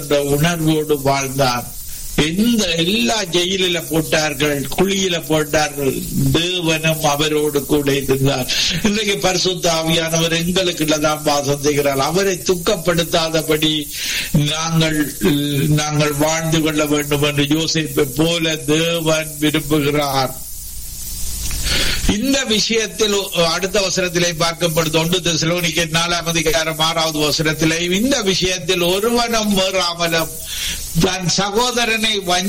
என்ற உணர்வோடு வாழ்ந்தான் எந்த எல்லா ஜெயிலில போட்டார்கள் குழியில போட்டார்கள் தேவனும் அவரோடு கூட இருந்தார் இன்றைக்கு பரிசுத்த ஆவியானவர் எங்களுக்கு தான் வாசம் செய்கிறார் அவரை துக்கப்படுத்தாதபடி நாங்கள் நாங்கள் வாழ்ந்து கொள்ள வேண்டும் என்று யோசிப்பை போல தேவன் விரும்புகிறார் இந்த விஷயத்தில் அடுத்த வசனத்திலே பார்க்கப்படுது ஒன்று தெசலோனிக்க நாலாம் அதிகாரம் ஆறாவது வசனத்திலே இந்த விஷயத்தில் ஒருவனும் வேறாமலும் தன் சகோதரனை வஞ்சி